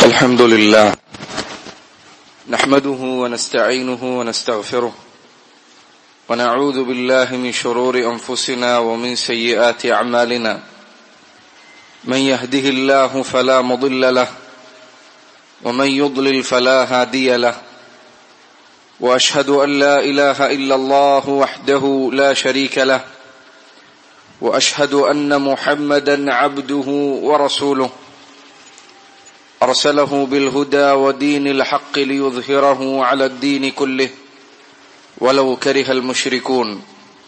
الحمد لله نحمده ونستعينه ونستغفره ونعوذ بالله من شرور انفسنا ومن سيئات اعمالنا من يهده الله فلا مضل له ومن يضلل فلا هادي له واشهد ان لا اله الا الله وحده لا شريك له واشهد ان محمدا عبده ورسوله ارسله بالهدى ودين الحق ليظهره على الدين كله ولو كره المشركون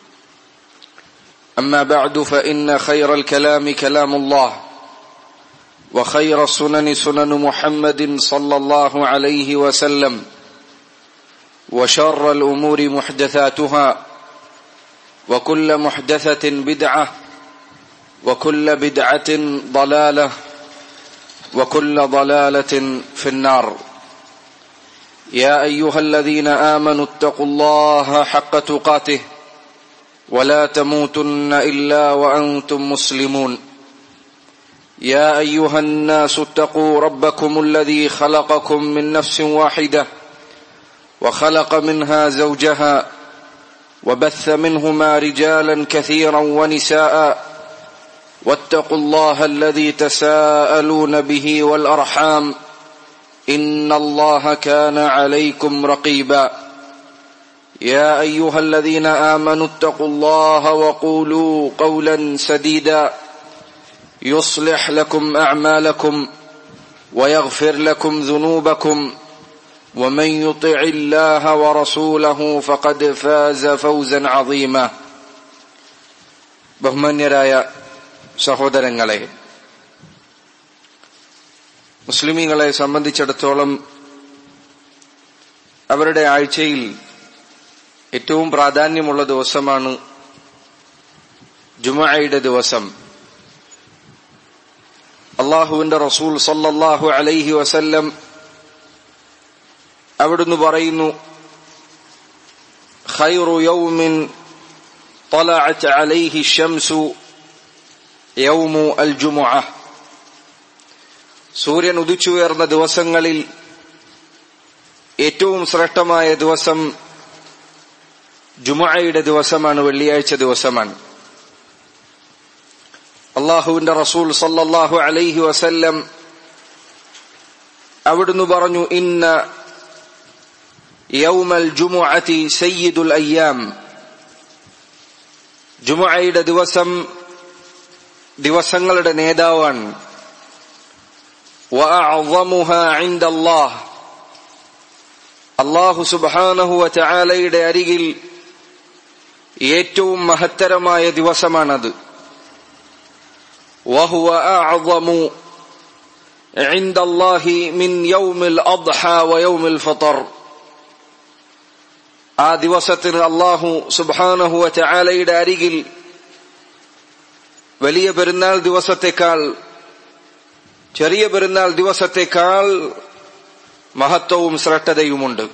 اما بعد فان خير الكلام كلام الله وخير السنن سنن محمد صلى الله عليه وسلم وشر الامور محدثاتها وكل محدثه بدعه وكل بدعه ضلاله وكل ضلاله في النار يا ايها الذين امنوا اتقوا الله حق تقاته ولا تموتن الا وانتم مسلمون يا ايها الناس اتقوا ربكم الذي خلقكم من نفس واحده وخلق منها زوجها وبث منهما رجالا كثيرا ونساء واتقوا الله الذي تساءلون به والارحام ان الله كان عليكم رقيبا يا ايها الذين امنوا اتقوا الله وقولوا قولا سديدا يصلح لكم اعمالكم ويغفر لكم ذنوبكم ومن يطع الله ورسوله فقد فاز فوزا عظيما ബഹുമാന്യരായ സഹോദരങ്ങളെ മുസ്ലിമീങ്ങളെ സംബന്ധിച്ചിടത്തോളം അവരുടെ ആഴ്ചയിൽ ഏറ്റവും പ്രാധാന്യമുള്ള ദിവസമാണ് ജുമയുടെ ദിവസം അള്ളാഹുവിന്റെ റസൂൽ സല്ലല്ലാഹു അലൈഹി വസല്ലം അവിടുന്ന് പറയുന്നു ഖൈറു യൗമിൻ طلعت عليه الشمس യൗമു അൽ ജുമുഅ സൂര്യൻ ഉദിച്ചുയർന്ന ദിവസങ്ങളിൽ ഏറ്റവും ശ്രേഷ്ഠമായ ദിവസം ജുമുഅയുടെ ദിവസമാണ് വെള്ളിയാഴ്ച ദിവസമാണ് അള്ളാഹുവിന്റെ റസൂൽ സല്ലല്ലാഹു അലൈഹി വസല്ലം അവിടുന്ന് പറഞ്ഞു ഇന്ന യൗമൽ ജുമുഅത്തി സയ്യിദുൽ അയ്യാം ജുമുഅയുടെ ദിവസം ദിവസങ്ങളുടെ നേതാവാണ് അള്ളാഹു സുബാനഹു ചാലയുടെ അരികിൽ ഏറ്റവും മഹത്തരമായ ദിവസമാണത് وهو أعظم عند الله من يوم الأضحى ويوم الفطر ആ ദിവസത്തിന് അള്ളാഹു സുബാനഹു ചാലയുടെ അരികിൽ വലിയ പെരുന്നാൾ ദിവസത്തെക്കാൾ ചെറിയ പെരുന്നാൾ ദിവസത്തെക്കാൾ മഹത്വവും ശ്രദ്ധതയുമുണ്ട്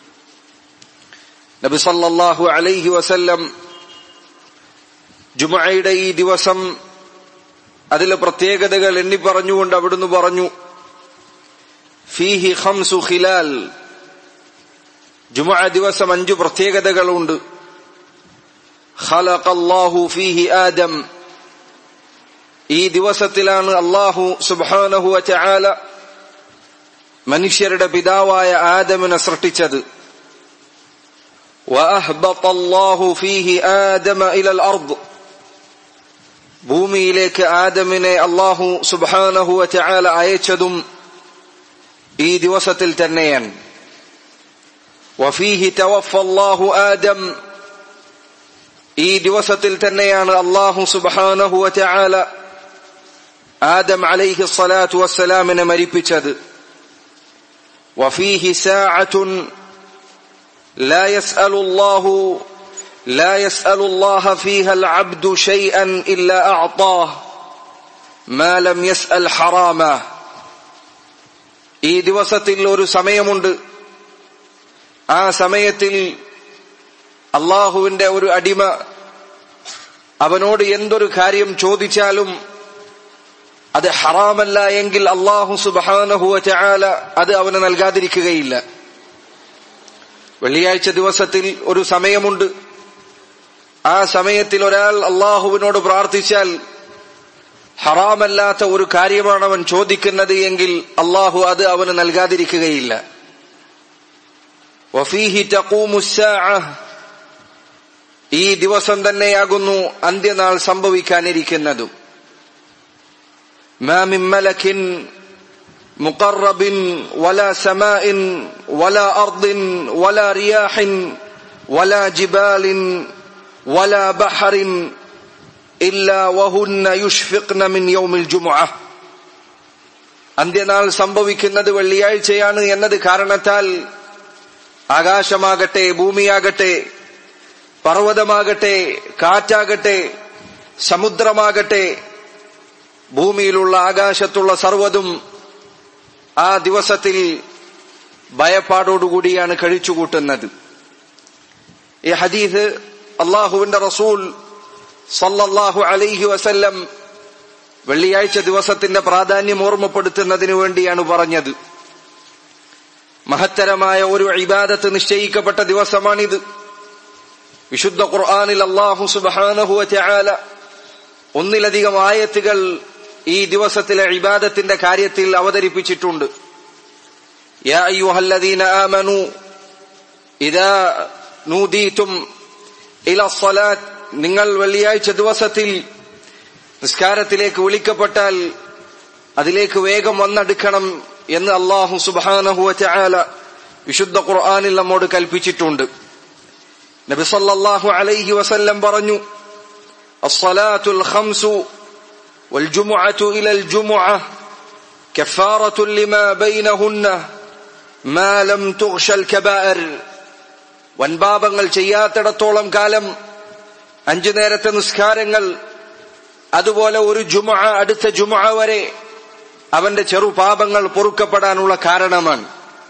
നബി സല്ലല്ലാഹു അലൈഹി വസല്ലം ജുമയുടെ ഈ ദിവസം അതിലെ പ്രത്യേകതകൾ എണ്ണി പറഞ്ഞുകൊണ്ട് അവിടുന്ന് പറഞ്ഞു ഫീഹി ഖംസു ഖിലാൽ ജുമ ദിവസം അഞ്ചു പ്രത്യേകതകളുണ്ട് ഖലഖല്ലാഹു ഫീഹി ആദം ഈ ദിവസത്തിലാണ് അള്ളാഹു സുബാനഹു ചാല മനുഷ്യരുടെ പിതാവായ ആദമിനെ സൃഷ്ടിച്ചത് ഭൂമിയിലേക്ക് ആദമിനെ അള്ളാഹു സുബാനഹു ചാല അയച്ചതും ഈ ദിവസത്തിൽ തന്നെയാണ് വഫീഹി തവഫല്ലാഹു ആദം ഈ ദിവസത്തിൽ തന്നെയാണ് അള്ളാഹു സുബാനഹു ചാല ആദം അലൈഹി സ്വലാത്തു വസ്സലാമിനെ മരിപ്പിച്ചത് وفيه ساعة لا يسأل الله لا يسأل الله فيها العبد شيئا إلا أعطاه ما لم يسأل حراما ഈ ദിവസത്തിൽ ഒരു സമയമുണ്ട് ആ സമയത്തിൽ അള്ളാഹുവിന്റെ ഒരു അടിമ അവനോട് എന്തൊരു കാര്യം ചോദിച്ചാലും അത് ഹറാമല്ല എങ്കിൽ അള്ളാഹു സുബാനഹുവ ചാല അത് അവന് നൽകാതിരിക്കുകയില്ല വെള്ളിയാഴ്ച ദിവസത്തിൽ ഒരു സമയമുണ്ട് ആ സമയത്തിൽ ഒരാൾ അള്ളാഹുവിനോട് പ്രാർത്ഥിച്ചാൽ ഹറാമല്ലാത്ത ഒരു കാര്യമാണ് അവൻ ചോദിക്കുന്നത് എങ്കിൽ അള്ളാഹു അത് അവന് നൽകാതിരിക്കുകയില്ല വഫീഹി ഈ ദിവസം തന്നെയാകുന്നു അന്ത്യനാൾ സംഭവിക്കാനിരിക്കുന്നതും ما من ملك مقرب ولا سماء ولا أرض ولا رياح ولا جبال ولا بحر إلا وهن يشفقن من يوم الجمعة അന്ത്യനാൾ സംഭവിക്കുന്നത് വെള്ളിയാഴ്ചയാണ് എന്നത് കാരണത്താൽ ആകാശമാകട്ടെ ഭൂമിയാകട്ടെ പർവ്വതമാകട്ടെ കാറ്റാകട്ടെ സമുദ്രമാകട്ടെ ഭൂമിയിലുള്ള ആകാശത്തുള്ള സർവ്വതും ആ ദിവസത്തിൽ ഭയപ്പാടോടുകൂടിയാണ് കഴിച്ചുകൂട്ടുന്നത് ഈ ഹദീസ് അള്ളാഹുവിന്റെ റസൂൽ സല്ലല്ലാഹു അലൈഹി വസല്ലം വെള്ളിയാഴ്ച ദിവസത്തിന്റെ പ്രാധാന്യം ഓർമ്മപ്പെടുത്തുന്നതിനു വേണ്ടിയാണ് പറഞ്ഞത് മഹത്തരമായ ഒരു ഇബാദത്ത് നിശ്ചയിക്കപ്പെട്ട ദിവസമാണിത് വിശുദ്ധ ഖുർആാനിൽ അള്ളാഹു സുബാനഹുവ ചാല ഒന്നിലധികം ആയത്തുകൾ ഈ ദിവസത്തിലെ ഇബാദത്തിന്റെ കാര്യത്തിൽ അവതരിപ്പിച്ചിട്ടുണ്ട് യാ അയ്യുഹല്ലദീന ആമനു ഇദാ നൂദീതും ഇല സ്വലാത്ത് നിങ്ങൾ വെള്ളിയാഴ്ച ദിവസത്തിൽ നിസ്കാരത്തിലേക്ക് വിളിക്കപ്പെട്ടാൽ അതിലേക്ക് വേഗം വന്നെടുക്കണം എന്ന് അള്ളാഹു സുബാനഹുവ ചാല വിശുദ്ധ ഖുർആാനിൽ നമ്മോട് കൽപ്പിച്ചിട്ടുണ്ട് നബി സല്ലല്ലാഹു അലൈഹി വസല്ലം പറഞ്ഞു അസ്സലാത്തുൽ ഖംസു والجمعة إلى الجمعة كفارة لما بينهن ما لم تغش الكبائر വൻപാപങ്ങൾ ചെയ്യാത്തിടത്തോളം കാലം അഞ്ചു നേരത്തെ നിസ്കാരങ്ങൾ അതുപോലെ ഒരു ജുമ അടുത്ത ജുമ വരെ അവന്റെ ചെറുപാപങ്ങൾ പൊറുക്കപ്പെടാനുള്ള കാരണമാണ്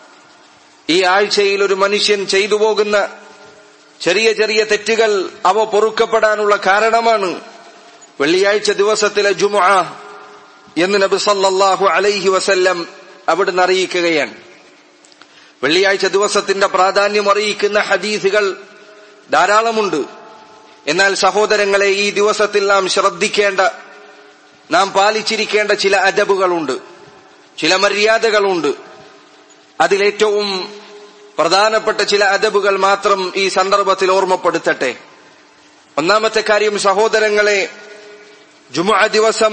ഈ ആഴ്ചയിൽ ഒരു മനുഷ്യൻ ചെയ്തു പോകുന്ന ചെറിയ ചെറിയ തെറ്റുകൾ അവ പൊറുക്കപ്പെടാനുള്ള കാരണമാണ് വെള്ളിയാഴ്ച ദിവസത്തിലെ ജുമ എന്ന് നബി സല്ലല്ലാഹു അലൈഹി വസല്ലം അവിടുന്ന് അറിയിക്കുകയാണ് വെള്ളിയാഴ്ച ദിവസത്തിന്റെ പ്രാധാന്യം അറിയിക്കുന്ന ഹദീസുകൾ ധാരാളമുണ്ട് എന്നാൽ സഹോദരങ്ങളെ ഈ ദിവസത്തിൽ നാം ശ്രദ്ധിക്കേണ്ട നാം പാലിച്ചിരിക്കേണ്ട ചില അദബുകളുണ്ട് ചില മര്യാദകളുണ്ട് അതിലേറ്റവും പ്രധാനപ്പെട്ട ചില അദബുകൾ മാത്രം ഈ സന്ദർഭത്തിൽ ഓർമ്മപ്പെടുത്തട്ടെ ഒന്നാമത്തെ കാര്യം സഹോദരങ്ങളെ ജുമുഅ ദിവസം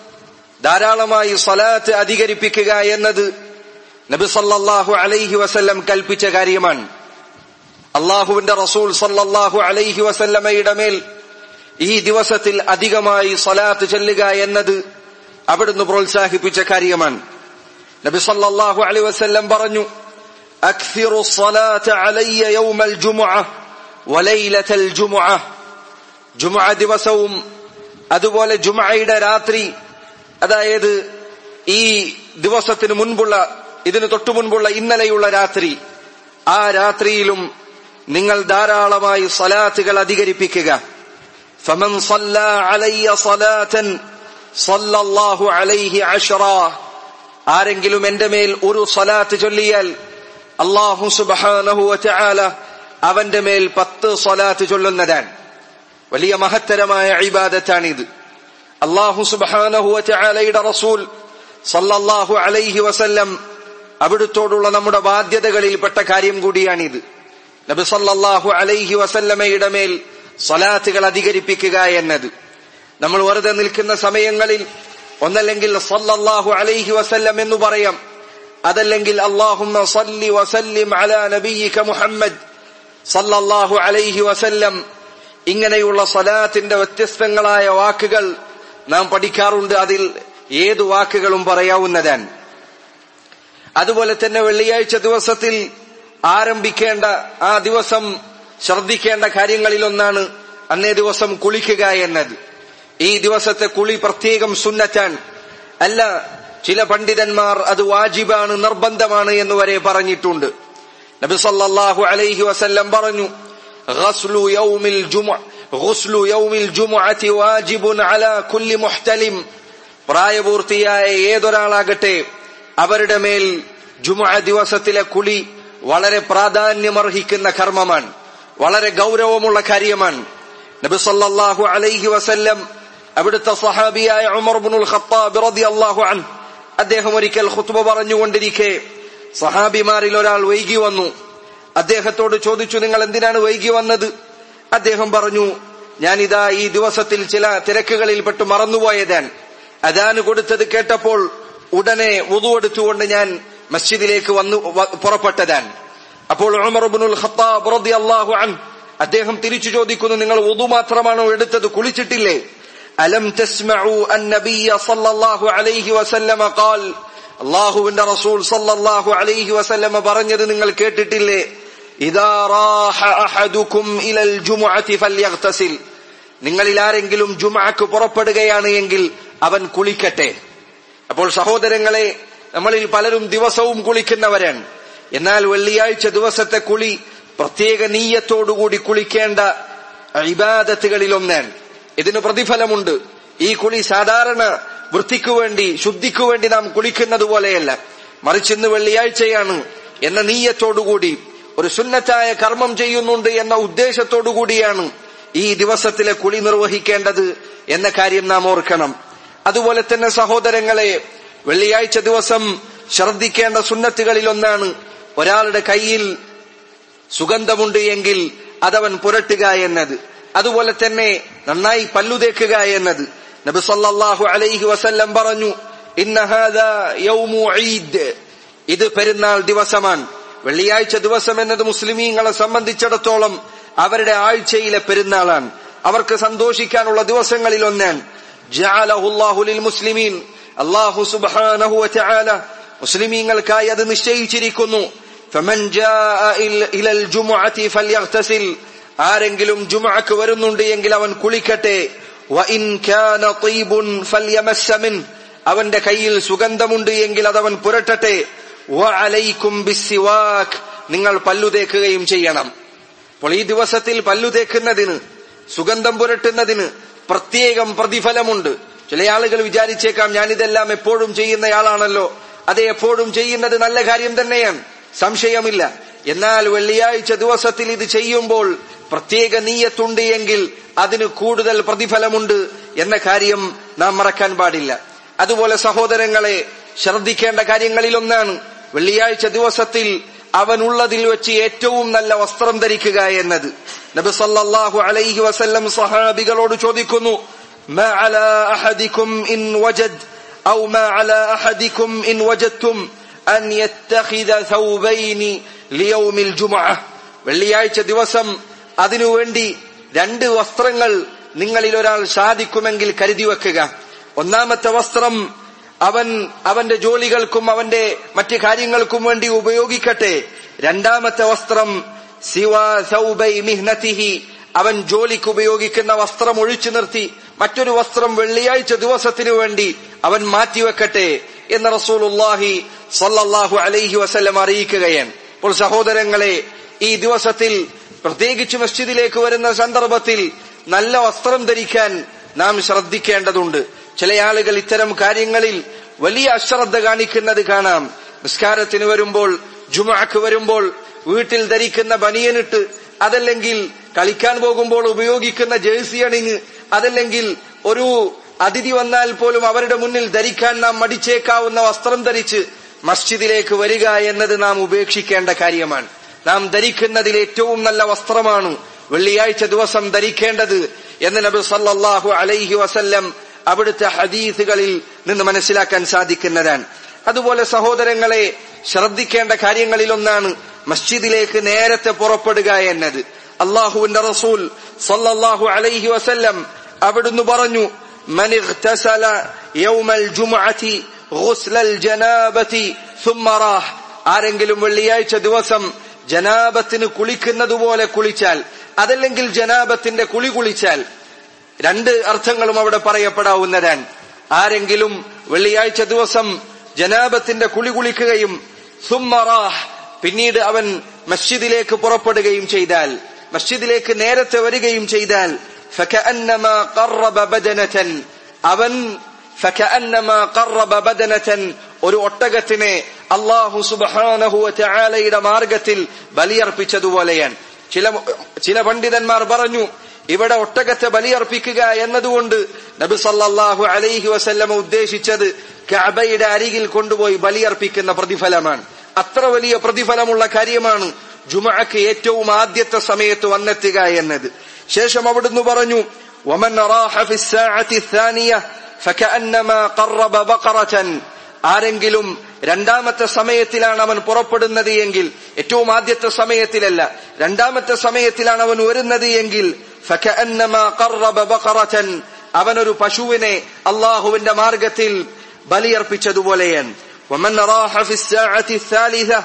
ധാരാളമായി സലാത്ത് അധികരിപ്പിക്കുക എന്നത് നബി സല്ലല്ലാഹു അലൈഹി വസല്ലം കൽപ്പിച്ച കാര്യമാണ് അള്ളാഹുവിന്റെ റസൂൽ സല്ലല്ലാഹു അലൈഹി വസല്ലമയുടെ മേൽ ഈ ദിവസത്തിൽ അധികമായി സലാത്ത് ചെല്ലുക എന്നത് അവിടുന്ന് പ്രോത്സാഹിപ്പിച്ച കാര്യമാണ് നബി സല്ലല്ലാഹു അലൈഹി വസല്ലം പറഞ്ഞു അക്സിറു സ്വലാത്ത് അലയ്യ യൗമൽ ജുമുഅ വലൈലത്തൽ ജുമുഅ ജുമുഅ ദിവസവും അതുപോലെ ജുമയുടെ രാത്രി അതായത് ഈ ദിവസത്തിന് മുൻപുള്ള ഇതിന് തൊട്ടു മുൻപുള്ള ഇന്നലെയുള്ള രാത്രി ആ രാത്രിയിലും നിങ്ങൾ ധാരാളമായി സലാത്തുകൾ അധികരിപ്പിക്കുക فمن صلى علي صلاة صلى الله عليه عشرا ആരെങ്കിലും എന്റെ മേൽ ഒരു സലാത്ത് ചൊല്ലിയാൽ അള്ളാഹു സുബാനഹു വചാല അവന്റെ മേൽ പത്ത് സലാത്ത് ചൊല്ലുന്നതാണ് വലിയ മഹത്തരമായ ഇബാദത്താണിത് അള്ളാഹു സുബാനഹു വചാലയുടെ റസൂൽ സല്ലല്ലാഹു അലൈഹി വസല്ലം അവിടുത്തോടുള്ള നമ്മുടെ ബാധ്യതകളിൽപ്പെട്ട കാര്യം കൂടിയാണിത് നബി സല്ലല്ലാഹു അലൈഹി വസല്ലമയുടെ മേൽ സ്വലാത്തുകൾ അധികരിപ്പിക്കുക എന്നത് നമ്മൾ വെറുതെ നിൽക്കുന്ന സമയങ്ങളിൽ ഒന്നല്ലെങ്കിൽ സല്ലല്ലാഹു അലൈഹി വസല്ലം എന്ന് പറയാം അതല്ലെങ്കിൽ അള്ളാഹുമ്മ സല്ലി വസല്ലിം അലാ നബിയിക മുഹമ്മദ് സല്ലല്ലാഹു അലൈഹി വസല്ലം ഇങ്ങനെയുള്ള സ്വലാത്തിന്റെ വ്യത്യസ്തങ്ങളായ വാക്കുകൾ നാം പഠിക്കാറുണ്ട് അതിൽ ഏതു വാക്കുകളും പറയാവുന്നതാണ് അതുപോലെ തന്നെ വെള്ളിയാഴ്ച ദിവസത്തിൽ ആരംഭിക്കേണ്ട ആ ദിവസം ശ്രദ്ധിക്കേണ്ട കാര്യങ്ങളിലൊന്നാണ് അന്നേ ദിവസം കുളിക്കുക എന്നത് ഈ ദിവസത്തെ കുളി പ്രത്യേകം സുന്നറ്റാൻ അല്ല ചില പണ്ഡിതന്മാർ അത് വാജിബാണ് നിർബന്ധമാണ് എന്ന് വരെ പറഞ്ഞിട്ടുണ്ട് നബി സല്ലല്ലാഹു അലൈഹി വസല്ലം പറഞ്ഞു غسل يوم الجمعة غسل يوم الجمعة واجب على كل محتلم പ്രായപൂർത്തിയായ ഏതൊരാളാകട്ടെ അവരുടെ മേൽ ജുമുഅ ദിവസത്തിലെ കുളി വളരെ പ്രാധാന്യമർഹിക്കുന്ന കർമ്മമാണ് വളരെ ഗൗരവമുള്ള കാര്യമാണ് നബി സല്ലല്ലാഹു അലൈഹി വസല്ലം അവിടുത്തെ സഹാബിയായ ഉമർ ബിനുൽ ഖത്താബ് റളിയല്ലാഹു അൻ അദ്ദേഹം ഒരിക്കൽ ഖുത്ബ പറഞ്ഞുകൊണ്ടിരിക്കെ സഹാബിമാരിൽ ഒരാൾ വൈകി വന്നു അദ്ദേഹത്തോട് ചോദിച്ചു നിങ്ങൾ എന്തിനാണ് വൈകി വന്നത് അദ്ദേഹം പറഞ്ഞു ഞാനിതാ ഈ ദിവസത്തിൽ ചില തിരക്കുകളിൽപ്പെട്ട് മറന്നുപോയതാൻ അതാണ് കൊടുത്തത് കേട്ടപ്പോൾ ഉടനെ വുതുവെടുത്തുകൊണ്ട് ഞാൻ മസ്ജിദിലേക്ക് വന്നു വ- പുറപ്പെട്ടതാൻ അപ്പോൾ ഉമർ ഇബ്നുൽ ഖത്താബ് റളിയല്ലാഹു അൻ അദ്ദേഹം തിരിച്ചു ചോദിക്കുന്നു നിങ്ങൾ വുദു മാത്രമാണോ എടുത്തത് കുളിച്ചിട്ടില്ലേ അലം തസ്മഉ അൻ നബിയ സല്ലല്ലാഹു അലൈഹി വസല്ലമ ഖാൽ അല്ലാഹുവിന്റെ റസൂൽ സല്ലല്ലാഹു അലൈഹി വസല്ലമ പറഞ്ഞത് നിങ്ങൾ കേട്ടിട്ടില്ലേ ഇദാ റാഹ അഹദുക്കും ഇലൽ ജുമുഅത്തി ഫല്യഗ്തസിൽ നിങ്ങളിൽ ആരെങ്കിലും ജുമഅക്ക് പുറപ്പെടുകയാണ് എങ്കിൽ അവൻ കുളിക്കട്ടെ അപ്പോൾ സഹോദരങ്ങളെ നമ്മളിൽ പലരും ദിവസവും കുളിക്കുന്നവരാണ് എന്നാൽ വെള്ളിയാഴ്ച ദിവസത്തെ കുളി പ്രത്യേക നീയത്തോടുകൂടി കുളിക്കേണ്ട ഇബാദത്തുകളിൽ ഒന്നാണ് ഇതിന് പ്രതിഫലമുണ്ട് ഈ കുളി സാധാരണ വൃത്തിക്കു വേണ്ടി ശുദ്ധിക്കു വേണ്ടി നാം കുളിക്കുന്നത് പോലെയല്ല മറിച്ച് ഇന്ന് വെള്ളിയാഴ്ചയാണ് എന്ന നീയത്തോടുകൂടി ഒരു സുന്നത്തായ കർമ്മം ചെയ്യുന്നുണ്ട് എന്ന ഉദ്ദേശത്തോടുകൂടിയാണ് ഈ ദിവസത്തിലെ കുളി നിർവഹിക്കേണ്ടത് എന്ന കാര്യം നാം ഓർക്കണം അതുപോലെ തന്നെ സഹോദരങ്ങളെ വെള്ളിയാഴ്ച ദിവസം ശ്രദ്ധിക്കേണ്ട സുന്നത്തുകളിൽ ഒന്നാണ് ഒരാളുടെ കയ്യിൽ സുഗന്ധമുണ്ട് എങ്കിൽ അതവൻ പുരട്ടുക എന്നത് അതുപോലെ തന്നെ നന്നായി പല്ലു തേക്കുക എന്നത് നബി സല്ലല്ലാഹു അലൈഹി വസല്ലം പറഞ്ഞു ഇന്ന ഹാദാ യൗമു ഈദ് ഇത് പെരുന്നാൾ ദിവസമാണ് വെള്ളിയാഴ്ച ദിവസം എന്നത് മുസ്ലിമീങ്ങളെ സംബന്ധിച്ചിടത്തോളം അവരുടെ ആഴ്ചയിലെ പെരുന്നാളാണ് അവർക്ക് സന്തോഷിക്കാനുള്ള ദിവസങ്ങളിൽ ഒന്നാണ് ജഅലഹുല്ലാഹു ലിൽ മുസ്ലിമീൻ അല്ലാഹു സുബ്ഹാനഹു വതആല മുസ്ലിമീങ്ങൾക്കായി അത് നിശ്ചയിച്ചിരിക്കുന്നു ഫമൻ ജാഅ ഇൽ- ഇലൽ ജുമുഅത്തി ഫല്യഗ്തസിൽ ആരെങ്കിലും ജുമുഅക്ക് വരുന്നുണ്ട് എങ്കിൽ അവൻ കുളിക്കട്ടെ വഇൻ കാന തീബുൻ ഫല്യമസ്സ മിൻ അവന്റെ കയ്യിൽ സുഗന്ധമുണ്ട് എങ്കിൽ അതവൻ പുരട്ടട്ടെ വഅലൈക്കും ബിസ്സിവാക് നിങ്ങൾ പല്ലു തേക്കുകയും ചെയ്യണം അപ്പോൾ ഈ ദിവസത്തിൽ പല്ലു തേക്കുന്നതിന് സുഗന്ധം പുരട്ടുന്നതിന് പ്രത്യേകം പ്രതിഫലമുണ്ട് ചില ആളുകൾ വിചാരിച്ചേക്കാം ഞാനിതെല്ലാം എപ്പോഴും ചെയ്യുന്നയാളാണല്ലോ അത് എപ്പോഴും ചെയ്യുന്നത് നല്ല കാര്യം തന്നെയാണ് സംശയമില്ല എന്നാൽ വെള്ളിയാഴ്ച ദിവസത്തിൽ ഇത് ചെയ്യുമ്പോൾ പ്രത്യേക നീയത്തുണ്ട് എങ്കിൽ അതിന് കൂടുതൽ പ്രതിഫലമുണ്ട് എന്ന കാര്യം നാം മറക്കാൻ പാടില്ല അതുപോലെ സഹോദരങ്ങളെ ശ്രദ്ധിക്കേണ്ട കാര്യങ്ങളിലൊന്നാണ് വെള്ളിയാഴ്ച ദിവസത്തിൽ അവനുള്ളതിൽ വെച്ച് ഏറ്റവും നല്ല വസ്ത്രം ധരിക്കുക എന്നത് നബി സല്ലല്ലാഹു അലൈഹി വസല്ലം സഹാബികളോട് ചോദിക്കുന്നു ما على أحدكم إن وجد أو ما على أحدكم إن وجدتم أن يتخذ ثوبين ليوم الجمعة വെള്ളിയാഴ്ച ദിവസം അതിനുവേണ്ടി രണ്ട് വസ്ത്രങ്ങൾ നിങ്ങളിൽ ഒരാൾ സാധിക്കുമെങ്കിൽ കരുതി വെക്കുക ഒന്നാമത്തെ വസ്ത്രം അവൻ അവന്റെ ജോലികൾക്കും അവന്റെ മറ്റ് കാര്യങ്ങൾക്കും വേണ്ടി ഉപയോഗിക്കട്ടെ രണ്ടാമത്തെ വസ്ത്രം സിവാ സൗബൈ മിഹ്നതിഹി അവൻ ജോലിക്ക് ഉപയോഗിക്കുന്ന വസ്ത്രം ഒഴിച്ചു നിർത്തി മറ്റൊരു വസ്ത്രം വെള്ളിയാഴ്ച ദിവസത്തിനു വേണ്ടി അവൻ മാറ്റിവെക്കട്ടെ എന്ന് റസൂലുള്ളാഹി സല്ലല്ലാഹു അലൈഹി വസല്ലം അറിയിക്കുകയാണ് അപ്പോൾ സഹോദരങ്ങളെ ഈ ദിവസത്തിൽ പ്രത്യേകിച്ച് മസ്ജിദിലേക്ക് വരുന്ന സന്ദർഭത്തിൽ നല്ല വസ്ത്രം ധരിക്കാൻ നാം ശ്രദ്ധിക്കേണ്ടതുണ്ട് ചില ആളുകൾ ഇത്തരം കാര്യങ്ങളിൽ വലിയ അശ്രദ്ധ കാണിക്കുന്നത് കാണാം നിസ്കാരത്തിന് വരുമ്പോൾ ജുമാക്ക് വരുമ്പോൾ വീട്ടിൽ ധരിക്കുന്ന ബനിയനിട്ട് അതല്ലെങ്കിൽ കളിക്കാൻ പോകുമ്പോൾ ഉപയോഗിക്കുന്ന ജേഴ്സി അണിഞ്ഞ് അതല്ലെങ്കിൽ ഒരു അതിഥി വന്നാൽ പോലും അവരുടെ മുന്നിൽ ധരിക്കാൻ നാം മടിച്ചേക്കാവുന്ന വസ്ത്രം ധരിച്ച് മസ്ജിദിലേക്ക് വരിക എന്നത് നാം ഉപേക്ഷിക്കേണ്ട കാര്യമാണ് നാം ധരിക്കുന്നതിൽ ഏറ്റവും നല്ല വസ്ത്രമാണ് വെള്ളിയാഴ്ച ദിവസം ധരിക്കേണ്ടത് എന്ന് നബി സല്ലല്ലാഹു അലൈഹി വസല്ലം അവിടുത്തെ ഹദീസുകളിൽ നിന്ന് മനസ്സിലാക്കാൻ സാധിക്കുന്നതാണ് അതുപോലെ സഹോദരങ്ങളെ ശ്രദ്ധിക്കേണ്ട കാര്യങ്ങളിലൊന്നാണ് മസ്ജിദിലേക്ക് നേരത്തെ പുറപ്പെടുക എന്നത് അള്ളാഹുവിന്റെ റസൂൽ സല്ലല്ലാഹു അലൈഹി വസല്ലം അവിടുന്ന് പറഞ്ഞു من اغتسل يوم الجمعة غسل الجنابة ثم راح ആരെങ്കിലും വെള്ളിയാഴ്ച ദിവസം ജനാബത്തിന് കുളിക്കുന്നത് പോലെ കുളിച്ചാൽ അതല്ലെങ്കിൽ ജനാബത്തിന്റെ കുളി കുളിച്ചാൽ രണ്ട് അർത്ഥങ്ങളും അവിടെ പറയപ്പെടാവുന്നതാണ് ആരെങ്കിലും വെള്ളിയാഴ്ച ദിവസം ജനാബത്തിന്റെ കുളി കുളിക്കുകയും സുമ്മറാഹ് പിന്നീട് അവൻ മസ്ജിദിലേക്ക് പുറപ്പെടുകയും ചെയ്താൽ മസ്ജിദിലേക്ക് നേരത്തെ വരികയും ചെയ്താൽ فكأنما قرب بدنة അവൻ ഫകഅന്നമാ ഖറബ ബദനതൻ ഒരു ഒട്ടകത്തിനെ അല്ലാഹു സുബ്ഹാനഹു വതആലയുടെ മാർഗത്തിൽ ബലിയർപ്പിച്ചതുപോലെയാണ് ചില ചില പണ്ഡിതന്മാർ പറഞ്ഞു ഇവിടെ ഒട്ടകത്തെ ബലിയർപ്പിക്കുക എന്നതുകൊണ്ട് നബി സല്ലല്ലാഹു അലൈഹി വസല്ലമ ഉദ്ദേശിച്ചത് കഅബയുടെ അരികിൽ കൊണ്ടുപോയി ബലിയർപ്പിക്കുന്ന പ്രതിഫലമാണ് അത്ര വലിയ പ്രതിഫലമുള്ള കാര്യമാണ് ജുമഅക്ക് ഏറ്റവും ആദ്യത്തെ സമയത്ത് വന്നെത്തുക എന്നത് ശേഷം അവിടുന്ന് പറഞ്ഞു ومن راح في الساعة الثانية فكأنما قرب بقرة ആരെങ്കിലും രണ്ടാമത്തെ സമയത്തിലാണ് അവൻ പുറപ്പെടുന്നത് എങ്കിൽ ഏറ്റവും ആദ്യത്തെ സമയത്തിലല്ല രണ്ടാമത്തെ സമയത്തിലാണ് അവൻ വരുന്നത് എങ്കിൽ فكأنما قرب بقرة അവനൊരു പശുവിനെ അള്ളാഹുവിന്റെ മാർഗത്തിൽ ബലിയർപ്പിച്ചതുപോലെയാണ് ومن راح في الساعة الثالثة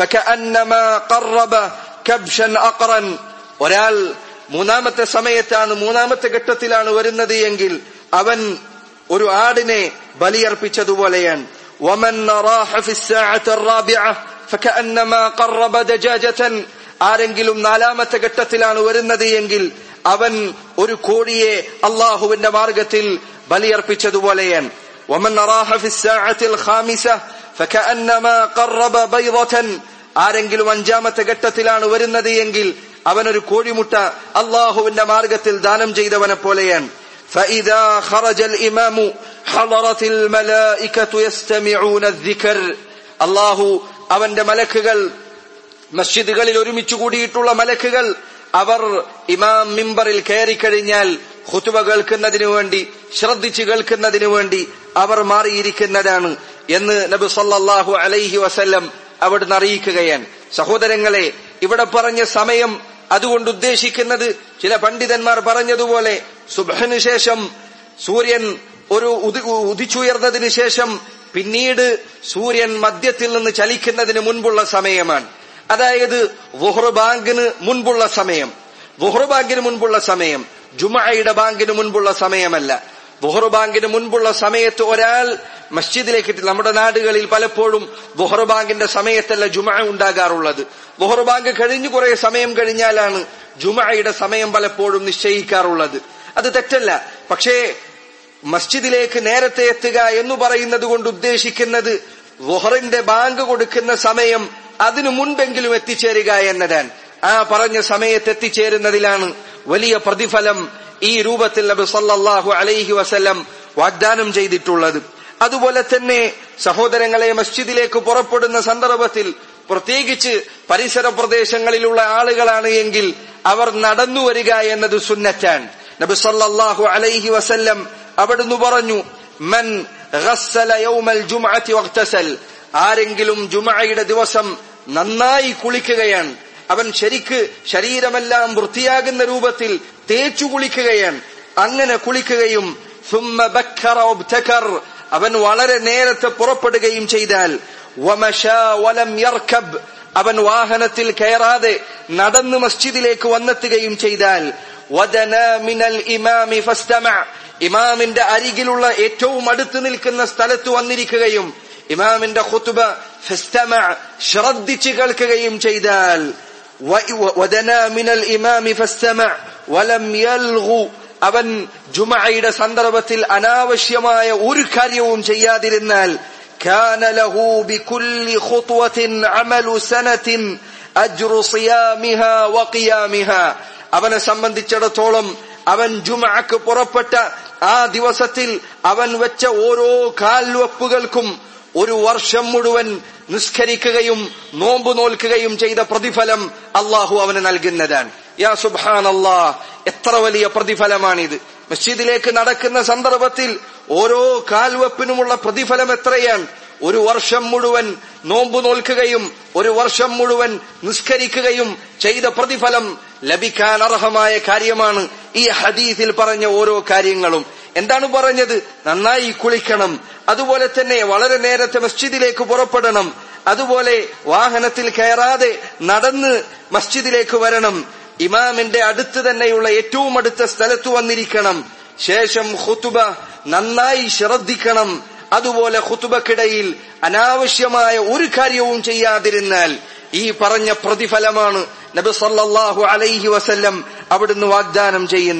فكأنما قرب كبشا أقرا ഒരാൾ മൂന്നാമത്തെ സമയത്താണ് മൂന്നാമത്തെ ഘട്ടത്തിലാണ് വരുന്നത് എങ്കിൽ അവൻ ഒരു ആടിനെ ബലിയർപ്പിച്ചതുപോലെയാണ് ومن راح في الساعة الرابعة فكأنما قرب دجاجة ആരെങ്കിലും നാലാമത്തെ ഘട്ടത്തിലാണ് വരുന്നത് എങ്കിൽ അവൻ ഒരു കോഴിയെ അള്ളാഹുവിന്റെ മാർഗത്തിൽ ബലിയർപ്പിച്ചതുപോലെയാണ് ومن راح في الساعة الخامسة فكأنما قرب بيضة ആരെങ്കിലും അഞ്ചാമത്തെ ഘട്ടത്തിലാണ് വരുന്നത് എങ്കിൽ അവനൊരു കോഴിമുട്ട അള്ളാഹുവിന്റെ മാർഗത്തിൽ ദാനം ചെയ്തവനെ പോലെയാണ് فإذا خرج الإمام حضرت الملائكة يستمعون الذكر അള്ളാഹു അവന്റെ മലക്കുകൾ മസ്ജിദുകളിൽ ഒരുമിച്ച് കൂടിയിട്ടുള്ള മലക്കുകൾ അവർ ഇമാം മിമ്പറിൽ കയറിക്കഴിഞ്ഞാൽ ഖുതുബ കേൾക്കുന്നതിനു വേണ്ടി ശ്രദ്ധിച്ചു കേൾക്കുന്നതിനു വേണ്ടി അവർ മാറിയിരിക്കുന്നതാണ് എന്ന് നബി സല്ലല്ലാഹു അലൈഹി വസല്ലം അവിടുന്ന് അറിയിക്കുകയാണ് സഹോദരങ്ങളെ ഇവിടെ പറഞ്ഞ സമയം അതുകൊണ്ട് ഉദ്ദേശിക്കുന്നത് ചില പണ്ഡിതന്മാർ പറഞ്ഞതുപോലെ സുബഹിനു ശേഷം സൂര്യൻ ഒരു ഉദി- ഉദിച്ചുയർന്നതിന് ശേഷം പിന്നീട് സൂര്യൻ മധ്യത്തിൽ നിന്ന് ചലിക്കുന്നതിന് മുൻപുള്ള സമയമാണ് അതായത് വുഹ്ർ ബാങ്കിന് മുൻപുള്ള സമയം വുഹ്ർ ബാങ്കിന് മുൻപുള്ള സമയം ജുമഅയുടെ ബാങ്കിന് മുൻപുള്ള സമയമല്ല വുഹ്ർ ബാങ്കിന് മുൻപുള്ള സമയത്ത് ഒരാൾ മസ്ജിദിലേക്ക് എത്തി നമ്മുടെ നാടുകളിൽ പലപ്പോഴും വുഹ്ർ ബാങ്കിന്റെ സമയത്തല്ല ജുമഅ ഉണ്ടാകാറുള്ളത് വുഹ്ർ ബാങ്ക് കഴിഞ്ഞു കുറെ സമയം കഴിഞ്ഞാലാണ് ജുമഅയുടെ സമയം പലപ്പോഴും നിശ്ചയിക്കാറുള്ളത് അത് തെറ്റല്ല പക്ഷേ മസ്ജിദിലേക്ക് നേരത്തെ എത്തുക എന്ന് പറയുന്നത് കൊണ്ട് ഉദ്ദേശിക്കുന്നത് വുഹറിന്റെ ബാങ്ക് കൊടുക്കുന്ന സമയം അതിനു മുൻപെങ്കിലും എത്തിച്ചേരുക എന്നതാണ് ആ പറഞ്ഞ സമയത്ത് എത്തിച്ചേരുന്നതിലാണ് വലിയ പ്രതിഫലം ഈ രൂപത്തിൽ നബി സല്ലല്ലാഹു അലൈഹി വസല്ലം വാഗ്ദാനം ചെയ്തിട്ടുള്ളത് അതുപോലെ തന്നെ സഹോദരങ്ങളെ മസ്ജിദിലേക്ക് പുറപ്പെടുന്ന സന്ദർഭത്തിൽ പ്രത്യേകിച്ച് പരിസര പ്രദേശങ്ങളിലുള്ള ആളുകളാണ് എങ്കിൽ അവർ നടന്നു വരിക എന്നത് സുന്നറ്റാൻ നബി സല്ലല്ലാഹു അലൈഹി വസല്ലം അവിടുന്ന് പറഞ്ഞു മൻ ഗസ്സല യൗമൽ ജുംഅത്തി വഗ്തസൽ ആരെങ്കിലും ജുമഅയുടെ ദിവസം നന്നായി കുളിക്കുകയാണ് അവൻ ശരിക്ക് ശരീരമെല്ലാം വൃത്തിയാകുന്ന രൂപത്തിൽ തേച്ചു കുളിക്കുകയാണ് അങ്ങനെ കുളിക്കുകയും ثم بكر وابتكر അവൻ വളരെ നേരത്തെ പുറപ്പെടുകയും ചെയ്താൽ വമശാ വലം യർക്കബ് അവൻ വാഹനത്തിൽ കയറാതെ നടന്ന് മസ്ജിദിലേക്ക് വന്നെത്തുകയും ചെയ്താൽ വദനാ മിനൽ ഇമാമി ഫസ്തമഅ ഇമാമിന്റെ അരികിലുള്ള ഏറ്റവും അടുത്ത് നിൽക്കുന്ന സ്ഥലത്ത് വന്നിരിക്കുകയും ഇമാമിന്റെ ഖുത്ബ ഫസ്തമഅ ശ്രദ്ധിച്ച് കേൾക്കുകയും ചെയ്താൽ വ- വദനാ മിനൽ ഇമാമി ഫസ്തമഅ വലം യൽഗു അവൻ ജുമഅയുടെ സന്ദർഭത്തിൽ അനാവശ്യമായ ഒരു കാര്യവും ചെയ്യാതിരുന്നാൽ كان له بكل خطوة عمل سنة أجر صيامها وقيامها അവനെ സംബന്ധിച്ചിടത്തോളം അവൻ ജുമഅക്ക് പുറപ്പെട്ട ആ ദിവസത്തിൽ അവൻ വെച്ച ഓരോ കാൽവെപ്പുകൾക്കും ഒരു വർഷം മുഴുവൻ നിസ്കരിക്കുകയും നോമ്പ് നോൽക്കുകയും ചെയ്ത പ്രതിഫലം അള്ളാഹു അവന് നൽകുന്നതാണ് യാ സുബാൻ എത്ര വലിയ പ്രതിഫലമാണിത് മസ്ജിദിലേക്ക് നടക്കുന്ന സന്ദർഭത്തിൽ ഓരോ കാൽവെപ്പിനുമുള്ള പ്രതിഫലം എത്രയാണ് ഒരു വർഷം മുഴുവൻ നോമ്പ് നോൽക്കുകയും ഒരു വർഷം മുഴുവൻ നിസ്കരിക്കുകയും ചെയ്ത പ്രതിഫലം ലഭിക്കാൻ അർഹമായ കാര്യമാണ് ഈ ഹദീസിൽ പറഞ്ഞ ഓരോ കാര്യങ്ങളും എന്താണ് പറഞ്ഞത് നന്നായി കുളിക്കണം അതുപോലെ തന്നെ വളരെ നേരത്തെ മസ്ജിദിലേക്ക് പുറപ്പെടണം അതുപോലെ വാഹനത്തിൽ കയറാതെ നടന്ന് മസ്ജിദിലേക്ക് വരണം ഇമാമിന്റെ അടുത്ത് തന്നെയുള്ള ഏറ്റവും അടുത്ത സ്ഥലത്ത് വന്നിരിക്കണം ശേഷം ഖുതുബ നന്നായി ശ്രദ്ധിക്കണം അതുപോലെ ഖുതുബക്കിടയിൽ അനാവശ്യമായ ഒരു കാര്യവും ചെയ്യാതിരുന്നാൽ ഈ പറഞ്ഞ പ്രതിഫലമാണ് നബി സല്ലല്ലാഹു അലൈഹി വസല്ലം അവിടുന്ന് വാഗ്ദാനം ചെയ്യുന്നത്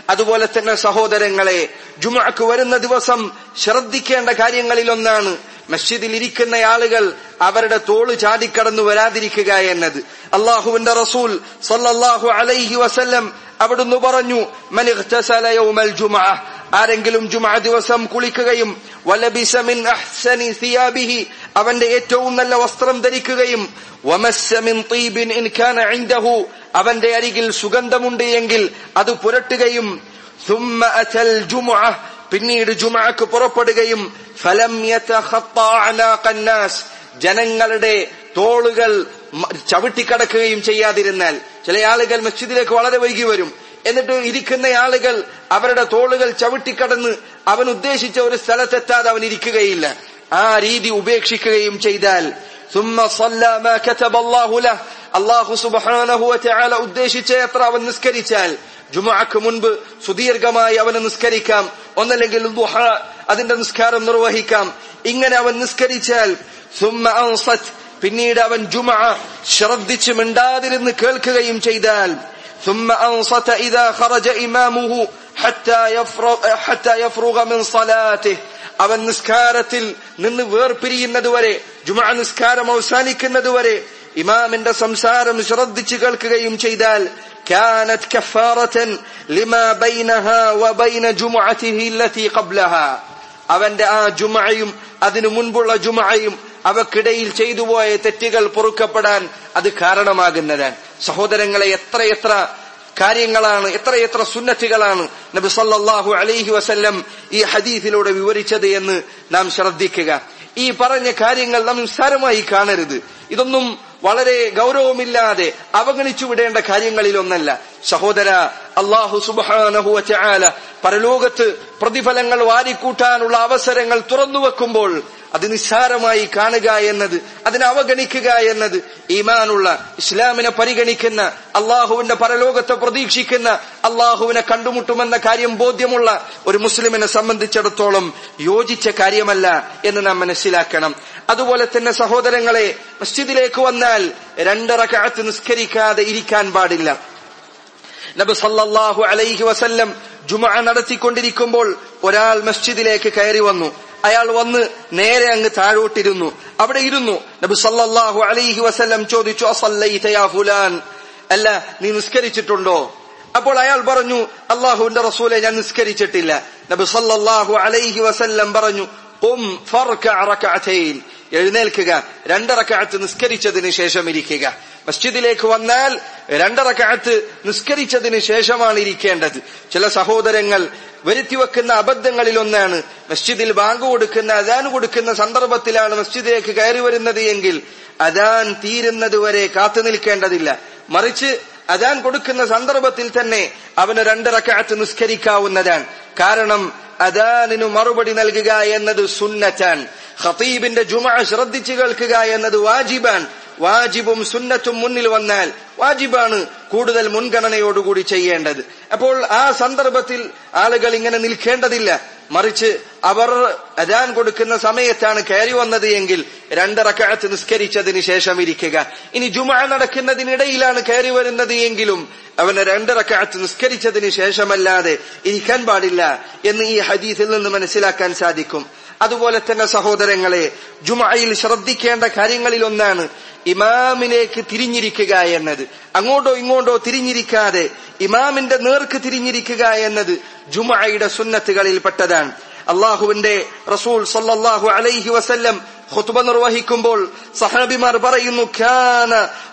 അതുപോലെ തന്നെ സഹോദരങ്ങളെ ജുമക്ക് വരുന്ന ദിവസം ശ്രദ്ധിക്കേണ്ട കാര്യങ്ങളിലൊന്നാണ് മസ്ജിദിൽ ഇരിക്കുന്ന ആളുകൾ അവരുടെ തോള് ചാടിക്കടന്നു വരാതിരിക്കുക എന്നത് അള്ളാഹുവിന്റെ റസൂൽ സല്ലല്ലാഹു അലൈഹി വസല്ലം അവിടുന്ന് പറഞ്ഞു മൻ ഇഗ്തസല യൗമൽ ജുമഅ ആരെങ്കിലും ജുമഅ ദിവസം കുളിക്കുകയും വലബിസ മിൻ അഹ്സനി സിയാബിഹി അവന്റെ ഏറ്റവും നല്ല വസ്ത്രം ധരിക്കുകയും വമസ്സ മിൻ തീബിൻ ഇൻ കാന ഇൻദഹു അവന്റെ അരികിൽ സുഗന്ധമുണ്ട് എങ്കിൽ അത് പുരട്ടുകയും ثم أتى الجمعة പിന്നീട് ജുമഅക്ക് പുറപ്പെടുകയും ഫലം യതഖത്താ അനാഖ الناس ജനങ്ങളുടെ തോളുകൾ മ- ചവിട്ടിക്കടക്കുകയും ചെയ്യാതിരുന്നാൽ ചില ആളുകൾ മസ്ജിദിലേക്ക് വളരെ വൈകി വരും എന്നിട്ട് ഇരിക്കുന്ന ആളുകൾ അവരുടെ തോളുകൾ ചവിട്ടിക്കടന്ന് അവൻ ഉദ്ദേശിച്ച ഒരു സ്ഥലത്തെത്താതെ അവൻ ഇരിക്കുകയില്ല ആ രീതി ഉപേക്ഷിക്കുകയും ചെയ്താൽ ثم صلى ما كتب الله له അള്ളാഹു സുബ്ഹാനഹു വതആല ഉദ്ദേശിച്ച എത്ര അവൻ നിസ്കരിച്ചാൽ ജുമഅക്ക് മുൻപ് സുദീർഘമായി അവന് നിസ്കരിക്കാം ഒന്നല്ലെങ്കിൽ ദുഹ അതിന്റെ നിസ്കാരം നിർവഹിക്കാം ഇങ്ങനെ അവൻ നിസ്കരിച്ചാൽ ثم أنصت പിന്നീട് അവൻ ജുമഅ ശ്രദ്ധിച്ച് മിണ്ടാതിരുന്ന് കേൾക്കുകയും ചെയ്താൽ ثم أنصت إذا خرج إمامه حتى يفرغ حتى يفرغ من صلاته അവൻ നിസ്കാരത്തിൽ നിന്ന് വേർപിരിയുന്നതുവരെ ജുമഅ നിസ്കാരം അവസാനിക്കുന്നതുവരെ ഇമാമിന്റെ സംസാരം ശ്രദ്ധിച്ചു കേൾക്കുകയും ചെയ്താൽ كانت كفارة لما بينها وبين جمعته التي قبلها അവന്റെ ആ ജുമയും അതിനു മുൻപുള്ള ജുമയും അവക്കിടയിൽ ചെയ്തുപോയ തെറ്റുകൾ പൊറുക്കപ്പെടാൻ അത് കാരണമാകുന്നതാണ് സഹോദരങ്ങളെ എത്രയെത്ര കാര്യങ്ങളാണ് എത്രയെത്ര സുന്നത്തുകളാണ് നബി സല്ലല്ലാഹു അലൈഹി വസല്ലം ഈ ഹദീസിലൂടെ വിവരിച്ചത് എന്ന് നാം ശ്രദ്ധിക്കുക ഈ പറഞ്ഞ കാര്യങ്ങൾ നാം നിസ്സാരമായി കാണരുത് ഇതൊന്നും വളരെ ഗൗരവമില്ലാതെ അവഗണിച്ചു വിടേണ്ട കാര്യങ്ങളിലൊന്നല്ല സഹോദര അള്ളാഹു സുബാനഹു ചാല പരലോകത്ത് പ്രതിഫലങ്ങൾ വാരിക്കൂട്ടാനുള്ള അവസരങ്ങൾ തുറന്നു വെക്കുമ്പോൾ അത് നിസ്സാരമായി കാണുക എന്നത് അതിനെ അവഗണിക്കുക എന്നത് ഈമാനുള്ള ഇസ്ലാമിനെ പരിഗണിക്കുന്ന അള്ളാഹുവിന്റെ പരലോകത്തെ പ്രതീക്ഷിക്കുന്ന അള്ളാഹുവിനെ കണ്ടുമുട്ടുമെന്ന കാര്യം ബോധ്യമുള്ള ഒരു മുസ്ലിമിനെ സംബന്ധിച്ചിടത്തോളം യോജിച്ച കാര്യമല്ല എന്ന് നാം മനസ്സിലാക്കണം അതുപോലെ തന്നെ സഹോദരങ്ങളെ മസ്ജിദിലേക്ക് വന്നാൽ രണ്ടറക്കാത്ത് നിസ്കരിക്കാതെ ഇരിക്കാൻ പാടില്ല നബി സല്ലല്ലാഹു അലൈഹി വസല്ലം ജുമഅ നടത്തിക്കൊണ്ടിരിക്കുമ്പോൾ ഒരാൾ മസ്ജിദിലേക്ക് കയറി വന്നു അയാൾ വന്ന് നേരെ അങ്ങ് താഴോട്ടിരുന്നു അവിടെ ഇരുന്നു നബി സല്ലല്ലാഹു അലൈഹി വസല്ലം ചോദിച്ചു അസല്ലൈത യാ ഫുലാൻ അല്ല നീ നിസ്കരിച്ചിട്ടുണ്ടോ അപ്പോൾ അയാൾ പറഞ്ഞു അള്ളാഹുവിന്റെ റസൂലെ ഞാൻ നിസ്കരിച്ചിട്ടില്ല നബി സല്ലല്ലാഹു അലൈഹി വസല്ലം പറഞ്ഞു ഖും ഫർകഅ റകഅതൈൻ എഴുന്നേൽക്കുക രണ്ടറക്കാലത്ത് നിസ്കരിച്ചതിന് ശേഷം ഇരിക്കുക മസ്ജിദിലേക്ക് വന്നാൽ രണ്ടറക്കാലത്ത് നിസ്കരിച്ചതിന് ശേഷമാണ് ഇരിക്കേണ്ടത് ചില സഹോദരങ്ങൾ വരുത്തിവെക്കുന്ന അബദ്ധങ്ങളിൽ ഒന്നാണ് മസ്ജിദിൽ ബാങ്ക് കൊടുക്കുന്ന അദാൻ കൊടുക്കുന്ന സന്ദർഭത്തിലാണ് മസ്ജിദിലേക്ക് കയറി വരുന്നത് എങ്കിൽ അദാൻ തീരുന്നത് വരെ കാത്തു നിൽക്കേണ്ടതില്ല മറിച്ച് അദാൻ കൊടുക്കുന്ന സന്ദർഭത്തിൽ തന്നെ അവന് രണ്ടറക്കാലത്ത് നിസ്കരിക്കാവുന്നതാണ് കാരണം അദാനിനു മറുപടി നൽകുക എന്നത് സുന്നറ്റാൻ ഖതീബിന്റെ ജുമ ശ്രദ്ധിച്ചു കേൾക്കുക എന്നത് വാജിബാൻ വാജിബും സുന്നത്തും മുന്നിൽ വന്നാൽ വാജിബാണ് കൂടുതൽ മുൻഗണനയോടുകൂടി ചെയ്യേണ്ടത് അപ്പോൾ ആ സന്ദർഭത്തിൽ ആളുകൾ ഇങ്ങനെ നിൽക്കേണ്ടതില്ല മറിച്ച് അവർ അദാൻ കൊടുക്കുന്ന സമയത്താണ് കയറി വന്നത് എങ്കിൽ രണ്ടറക്കാലത്ത് നിസ്കരിച്ചതിന് ശേഷം ഇരിക്കുക ഇനി ജുമ നടക്കുന്നതിനിടയിലാണ് കയറി വരുന്നത് എങ്കിലും അവന് രണ്ടറക്കാലത്ത് നിസ്കരിച്ചതിന് ശേഷമല്ലാതെ ഇരിക്കാൻ പാടില്ല എന്ന് ഈ ഹദീസിൽ നിന്ന് മനസ്സിലാക്കാൻ സാധിക്കും അതുപോലെ തന്നെ സഹോദരങ്ങളെ ജുമയിൽ ശ്രദ്ധിക്കേണ്ട കാര്യങ്ങളിൽ ഒന്നാണ് ഇമാമിലേക്ക് തിരിഞ്ഞിരിക്കുക എന്നത് അങ്ങോട്ടോ ഇങ്ങോട്ടോ തിരിഞ്ഞിരിക്കാതെ ഇമാമിന്റെ നേർക്ക് തിരിഞ്ഞിരിക്കുക എന്നത് ജുമയുടെ സുന്നത്തുകളിൽപ്പെട്ടതാണ് അള്ളാഹുവിന്റെ റസൂൽ സല്ലല്ലാഹു അലൈഹി വസല്ലം ഖുത്ബ നിർവഹിക്കുമ്പോൾ സഹാബിമാർ പറയുന്നു ഖാന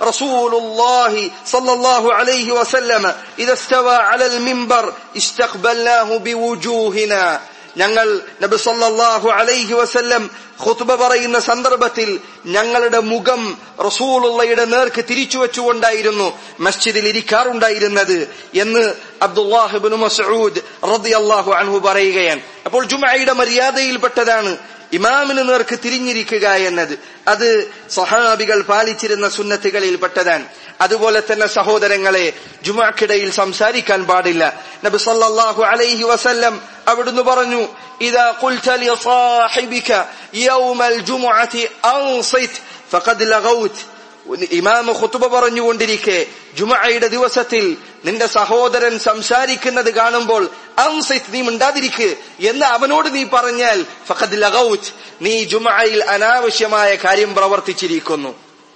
റസൂലുള്ളാഹി സല്ലല്ലാഹു അലൈഹി വസല്ലം ഇദസ്തവ അലൽ മിമ്പർ ഇസ്തഖ്ബൽനാഹു ബിവുജൂഹിനാ ഞങ്ങൾ നബി സല്ലല്ലാഹു അലൈഹി വസല്ലം ഖുത്ബ പറയുന്ന സന്ദർഭത്തിൽ ഞങ്ങളുടെ മുഖം റസൂലുള്ളയുടെ നേർക്ക് തിരിച്ചു വെച്ചുകൊണ്ടായിരുന്നു മസ്ജിദിൽ ഇരിക്കാറുണ്ടായിരുന്നത് എന്ന് അബ്ദുല്ലാഹിബ്നു മസ്ഊദ് റളിയല്ലാഹു അൻഹു പറയുകയാണ് അപ്പോൾ ജുമഅയുടെ മര്യാദയിൽപ്പെട്ടതാണ് ഇമാമിന് നേർക്ക് തിരിഞ്ഞിരിക്കുക എന്നത് അത് സഹാബികൾ പാലിച്ചിരുന്ന സുന്നത്തുകളിൽപ്പെട്ടതാണ് അതുപോലെ തന്നെ സഹോദരങ്ങളെ ജുമാക്കിടയിൽ സംസാരിക്കാൻ പാടില്ല നബി സല്ലല്ലാഹു അലൈഹി വസല്ലം അവിടുന്ന് പറഞ്ഞു ഇദാ ഖുൽത ലി സാഹിബിക യൗമൽ ജുമുഅതി അൻസിത് ഫഖദ് ലഗൗത് ഇമാം ഖുതുബ പറഞ്ഞുകൊണ്ടിരിക്കെ ജുമഅയുടെ ദിവസത്തിൽ നിന്റെ സഹോദരൻ സംസാരിക്കുന്നത് കാണുമ്പോൾ അംസിത് നീ മിണ്ടാതിരിക്ക് എന്ന് അവനോട് നീ പറഞ്ഞാൽ ഫഖദ് ലഗൗത്ത് നീ ജുമയിൽ അനാവശ്യമായ കാര്യം പ്രവർത്തിച്ചിരിക്കുന്നു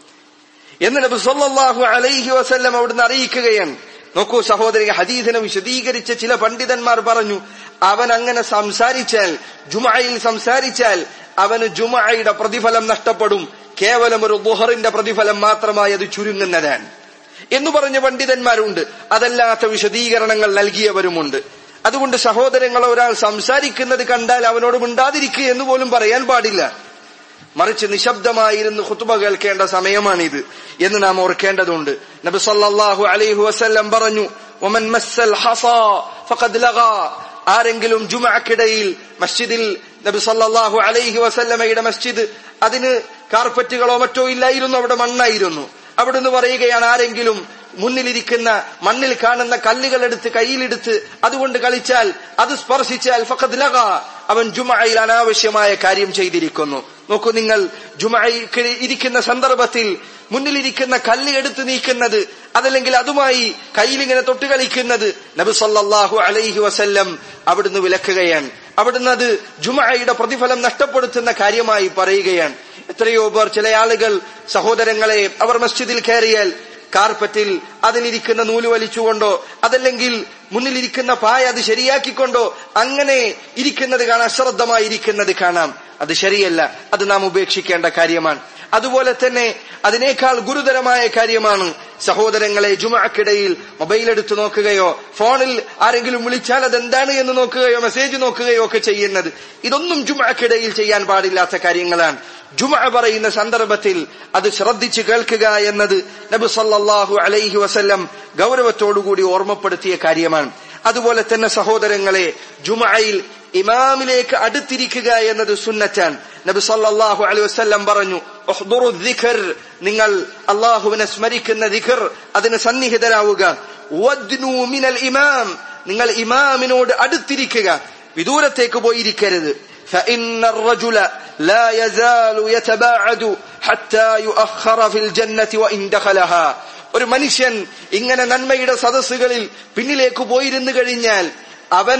എന്ന് നബി സല്ലല്ലാഹു അലൈഹി വസല്ലം അവിടുന്ന് അറിയിക്കുകയാണ് നോക്കൂ സഹോദരി ഹദീദിനെ വിശദീകരിച്ച ചില പണ്ഡിതന്മാർ പറഞ്ഞു അവൻ അങ്ങനെ സംസാരിച്ചാൽ ജുമയിൽ സംസാരിച്ചാൽ അവന് ജുമയുടെ പ്രതിഫലം നഷ്ടപ്പെടും കേവലം ഒരു ദുഹറിന്റെ പ്രതിഫലം മാത്രമായി അത് ചുരുങ്ങുന്നതാണ് എന്ന് പറഞ്ഞ പണ്ഡിതന്മാരുണ്ട് അതല്ലാത്ത വിശദീകരണങ്ങൾ നൽകിയവരുമുണ്ട് അതുകൊണ്ട് സഹോദരങ്ങളെ ഒരാൾ സംസാരിക്കുന്നത് കണ്ടാൽ അവനോട് മിണ്ടാതിരിക്കുക എന്ന് പോലും പറയാൻ പാടില്ല മറിച്ച് നിശബ്ദമായിരുന്ന് ഖുത്ബ കേൾക്കേണ്ട സമയമാണിത് എന്ന് നാം ഓർക്കേണ്ടതുണ്ട് നബി സല്ലല്ലാഹു അലൈഹി വസല്ലം പറഞ്ഞു ഒമൻ മസ്സൽ ഹസാ ഫഖദ് ലഗാ ആരെങ്കിലും ജുമഅക്കിടയിൽ മസ്ജിദിൽ നബി സല്ലല്ലാഹു അലൈഹി വസല്ലമയുടെ മസ്ജിദ് അതിന് കാർപ്പറ്റുകളോ മറ്റോ ഇല്ലായിരുന്നു അവിടെ മണ്ണായിരുന്നു അവിടുന്ന് പറയുകയാണ് ആരെങ്കിലും മുന്നിലിരിക്കുന്ന മണ്ണിൽ കാണുന്ന കല്ലുകൾ എടുത്ത് കയ്യിലെടുത്ത് അതുകൊണ്ട് കളിച്ചാൽ അത് സ്പർശിച്ചാൽ ഫഖദ് ലഗ അവൻ ജുമയിൽ അനാവശ്യമായ കാര്യം ചെയ്തിരിക്കുന്നു നോക്കൂ നിങ്ങൾ ജുമയ്ക്ക് ഇരിക്കുന്ന സന്ദർഭത്തിൽ മുന്നിലിരിക്കുന്ന കല്ല് എടുത്ത് നീക്കുന്നത് അതല്ലെങ്കിൽ അതുമായി കയ്യിലിങ്ങനെ തൊട്ട് കളിക്കുന്നത് നബി സല്ലല്ലാഹു അലൈഹി വസല്ലം അവിടുന്ന് വിലക്കുകയാണ് അവിടുന്ന് അത് ജുമയുടെ പ്രതിഫലം നഷ്ടപ്പെടുത്തുന്ന കാര്യമായി പറയുകയാണ് എത്രയോ പേർ ചില ആളുകൾ സഹോദരങ്ങളെ അവർ മസ്ജിദിൽ കയറിയാൽ കാർപ്പറ്റിൽ അതിലിരിക്കുന്ന നൂല് വലിച്ചുകൊണ്ടോ അതല്ലെങ്കിൽ മുന്നിലിരിക്കുന്ന പായ അത് ശരിയാക്കിക്കൊണ്ടോ അങ്ങനെ ഇരിക്കുന്നത് കാണാം അശ്രദ്ധമായി ഇരിക്കുന്നത് കാണാം അത് ശരിയല്ല അത് നാം ഉപേക്ഷിക്കേണ്ട കാര്യമാണ് അതുപോലെ തന്നെ അതിനേക്കാൾ ഗുരുതരമായ കാര്യമാണ് സഹോദരങ്ങളെ ജുമക്കിടയിൽ മൊബൈൽ എടുത്തു നോക്കുകയോ ഫോണിൽ ആരെങ്കിലും വിളിച്ചാൽ അതെന്താണ് എന്ന് നോക്കുകയോ മെസ്സേജ് നോക്കുകയോ ഒക്കെ ചെയ്യുന്നത് ഇതൊന്നും ജുമക്കിടയിൽ ചെയ്യാൻ പാടില്ലാത്ത കാര്യങ്ങളാണ് ജുമ പറയുന്ന സന്ദർഭത്തിൽ അത് ശ്രദ്ധിച്ചു കേൾക്കുക എന്നത് നബി സല്ലല്ലാഹു അലൈഹി വസല്ലം ഗൗരവത്തോടുകൂടി ഓർമ്മപ്പെടുത്തിയ കാര്യമാണ് അതുപോലെ തന്നെ സഹോദരങ്ങളെ ജുമയിൽ ഇമാമിലേക്ക് അടുത്തിരിക്കുക എന്നത് സുന്നറ്റാൻ നബി സല്ലല്ലാഹു അലൈഹി വസല്ലം പറഞ്ഞു ഉഹ്ദുറു ദിക്ർ നിങ്ങൾ അള്ളാഹുവിനെ സ്മരിക്കുന്ന ദിക്ർ അതിന് സന്നിഹിതരാവുക വദ്നു മിനൽ ഇമാം നിങ്ങൾ ഇമാമിനോട് അടുത്തിരിക്കുക വിദൂരത്തേക്ക് പോയിരിക്കരുത് فإن الرجل لا يزال يتباعد حتى يؤخر في الجنة وإن دخلها ഒരു മനുഷ്യൻ ഇങ്ങനെ നന്മയുടെ സദസ്സുകളിൽ പിന്നിലേക്ക് പോയിരുന്നു കഴിഞ്ഞാൽ അവൻ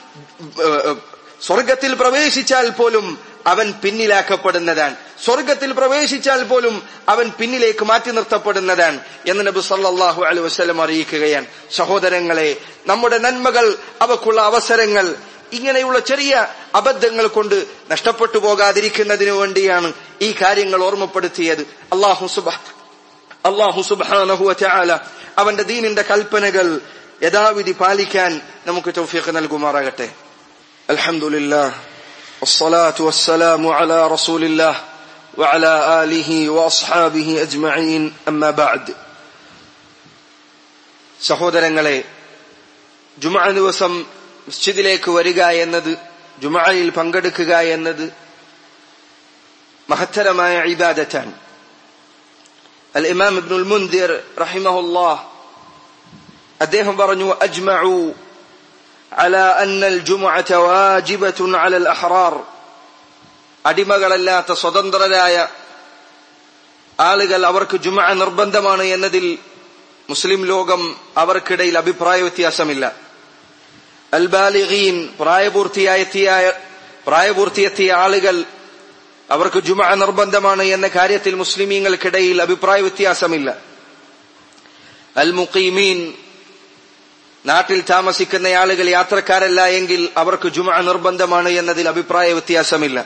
സ്വർഗത്തിൽ പ്രവേശിച്ചാൽ പോലും അവൻ പിന്നിലാക്കപ്പെടുന്നതാണ് സ്വർഗത്തിൽ പ്രവേശിച്ചാൽ പോലും അവൻ പിന്നിലേക്ക് മാറ്റി നിർത്തപ്പെടുന്നതാണ് എന്ന് നബി സല്ലല്ലാഹു അലൈഹി വസല്ലം അറിയിക്കുകയാണ് സഹോദരങ്ങളെ നമ്മുടെ നന്മകൾ അവക്കുള്ള അവസരങ്ങൾ ഇങ്ങനെയുള്ള ചെറിയ അബദ്ധങ്ങൾ കൊണ്ട് നഷ്ടപ്പെട്ടു പോകാതിരിക്കുന്നതിനു വേണ്ടിയാണ് ഈ കാര്യങ്ങൾ ഓർമ്മപ്പെടുത്തിയത് അള്ളാഹു സുബ അള്ളാഹു സുബാനഹുവ ചാല അവന്റെ ദീനിന്റെ കൽപ്പനകൾ യഥാവിധി പാലിക്കാൻ നമുക്ക് തൗഫീഖ് നൽകുമാറാകട്ടെ അൽഹംദുലില്ലാ والصلاة والسلام على رسول الله وعلى آله وأصحابه أجمعين أما بعد സഹോദരങ്ങളെ ജുമ ദിവസം മസ്ജിദിലേക്ക് വരിക എന്നത് ജുമയിൽ പങ്കെടുക്കുക എന്നത് മഹത്തരമായ ഇബാദത്താണ് അൽ ഇമാം ഇബ്നുൽ മുന്തിർ റഹിമഹുല്ലാഹ് അദ്ദേഹം പറഞ്ഞു അജ്മഉ على أن الجمعة واجبة على الأحرار അടിമകളല്ലാത്ത സ്വതന്ത്രരായ ആളുകൾ അവർക്ക് ജുമ നിർബന്ധമാണ് എന്നതിൽ മുസ്ലിം ലോകം അവർക്കിടയിൽ അഭിപ്രായ വ്യത്യാസമില്ല അൽബാലിഗീൻ പ്രായപൂർത്തിയായെത്തിയ പ്രായപൂർത്തിയെത്തിയ ആളുകൾ അവർക്ക് ജുമ നിർബന്ധമാണ് എന്ന കാര്യത്തിൽ മുസ്ലിമീങ്ങൾക്കിടയിൽ അഭിപ്രായ വ്യത്യാസമില്ല അൽ മുഖീമീൻ നാട്ടിൽ താമസിക്കുന്ന ആളുകൾ യാത്രക്കാരല്ല എങ്കിൽ അവർക്ക് ജുമ നിർബന്ധമാണ് എന്നതിൽ അഭിപ്രായ വ്യത്യാസമില്ല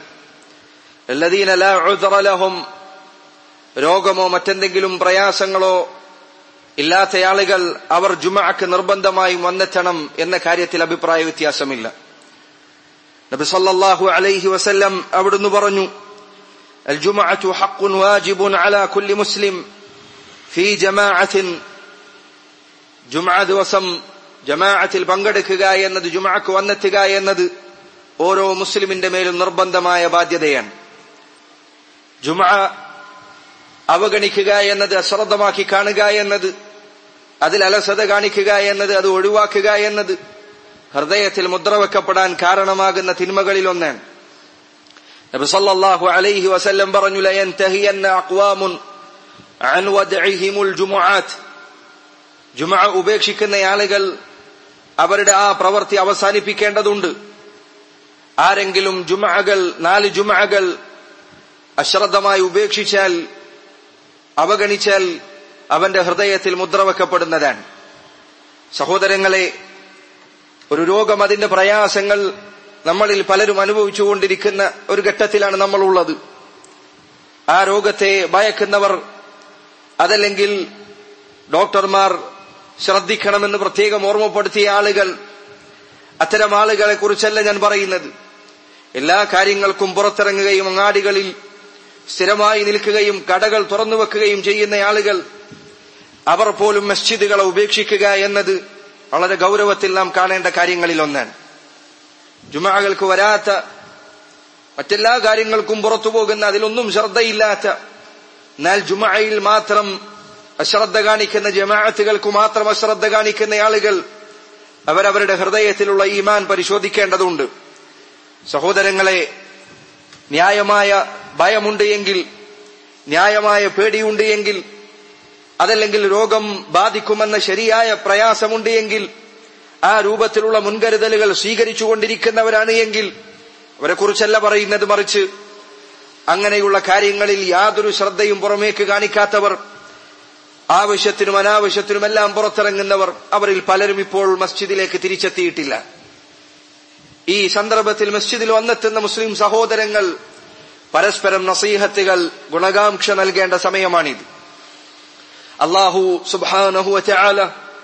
ലഹും രോഗമോ മറ്റെന്തെങ്കിലും പ്രയാസങ്ങളോ ഇല്ലാത്ത ആളുകൾ അവർ ജുമഅക്ക് നിർബന്ധമായും വന്നെത്തണം എന്ന കാര്യത്തിൽ അഭിപ്രായ വ്യത്യാസമില്ല നബി സല്ലല്ലാഹു അലൈഹി വസല്ലം അവിടുന്ന് പറഞ്ഞു الجمعة حق واجب على كل مسلم في جماعة ജുമഅ ദിവസം ജമാഅത്തിൽ പങ്കെടുക്കുക എന്നത് ജുമഅക്ക് വന്നെത്തുക എന്നത് ഓരോ മുസ്ലിമിന്റെ മേലും നിർബന്ധമായ ബാധ്യതയാണ് ജുമഅ അവഗണിക്കുക എന്നത് അശ്രദ്ധമാക്കി കാണുക എന്നത് അതിൽ അലസത കാണിക്കുക എന്നത് അത് ഒഴിവാക്കുക എന്നത് ഹൃദയത്തിൽ മുദ്ര വെക്കപ്പെടാൻ കാരണമാകുന്ന തിന്മകളിൽ ഒന്നാണ് നബി സല്ലല്ലാഹു അലൈഹി വസല്ലം പറഞ്ഞു ലയൻതഹിയന്ന അഖ്വാമുൻ അൻ വദ്ഇഹിമുൽ ജുമുആത്ത് ജുമ ഉപേക്ഷിക്കുന്ന ആളുകൾ അവരുടെ ആ പ്രവൃത്തി അവസാനിപ്പിക്കേണ്ടതുണ്ട് ആരെങ്കിലും ജുമകൾ നാല് ജുമകൾ അശ്രദ്ധമായി ഉപേക്ഷിച്ചാൽ അവഗണിച്ചാൽ അവന്റെ ഹൃദയത്തിൽ മുദ്രവെക്കപ്പെടുന്നതാണ് സഹോദരങ്ങളെ ഒരു രോഗം അതിന്റെ പ്രയാസങ്ങൾ നമ്മളിൽ പലരും അനുഭവിച്ചുകൊണ്ടിരിക്കുന്ന ഒരു ഘട്ടത്തിലാണ് നമ്മളുള്ളത് ആ രോഗത്തെ ഭയക്കുന്നവർ അതല്ലെങ്കിൽ ഡോക്ടർമാർ ശ്രദ്ധിക്കണമെന്ന് പ്രത്യേകം ഓർമ്മപ്പെടുത്തിയ ആളുകൾ അത്തരം ആളുകളെ കുറിച്ചല്ല ഞാൻ പറയുന്നത് എല്ലാ കാര്യങ്ങൾക്കും പുറത്തിറങ്ങുകയും അങ്ങാടികളിൽ സ്ഥിരമായി നിൽക്കുകയും കടകൾ തുറന്നു വെക്കുകയും ചെയ്യുന്ന ആളുകൾ അവർ പോലും മസ്ജിദുകളെ ഉപേക്ഷിക്കുക എന്നത് വളരെ ഗൗരവത്തിൽ നാം കാണേണ്ട കാര്യങ്ങളിൽ ഒന്നാണ് ജുമാകൾക്ക് വരാത്ത മറ്റെല്ലാ കാര്യങ്ങൾക്കും പുറത്തു പോകുന്ന അതിലൊന്നും ശ്രദ്ധയില്ലാത്ത എന്നാൽ ജുമയിൽ മാത്രം അശ്രദ്ധ കാണിക്കുന്ന ജമാഅത്തുകൾക്ക് മാത്രം അശ്രദ്ധ കാണിക്കുന്ന ആളുകൾ അവരവരുടെ ഹൃദയത്തിലുള്ള ഈമാൻ പരിശോധിക്കേണ്ടതുണ്ട് സഹോദരങ്ങളെ ന്യായമായ ഭയമുണ്ട് എങ്കിൽ ന്യായമായ പേടിയുണ്ട് എങ്കിൽ അതല്ലെങ്കിൽ രോഗം ബാധിക്കുമെന്ന ശരിയായ പ്രയാസമുണ്ട് എങ്കിൽ ആ രൂപത്തിലുള്ള മുൻകരുതലുകൾ സ്വീകരിച്ചുകൊണ്ടിരിക്കുന്നവരാണ് എങ്കിൽ അവരെ കുറിച്ചല്ല പറയുന്നത് മറിച്ച് അങ്ങനെയുള്ള കാര്യങ്ങളിൽ യാതൊരു ശ്രദ്ധയും പുറമേക്ക് കാണിക്കാത്തവർ ആവശ്യത്തിനും അനാവശ്യത്തിനുമെല്ലാം പുറത്തിറങ്ങുന്നവർ അവരിൽ പലരും ഇപ്പോൾ മസ്ജിദിലേക്ക് തിരിച്ചെത്തിയിട്ടില്ല ഈ സന്ദർഭത്തിൽ മസ്ജിദിൽ വന്നെത്തുന്ന മുസ്ലിം സഹോദരങ്ങൾ പരസ്പരം നസീഹത്തുകൾ ഗുണകാംക്ഷ നൽകേണ്ട സമയമാണിത് അള്ളാഹു സുബാനഹു ചാല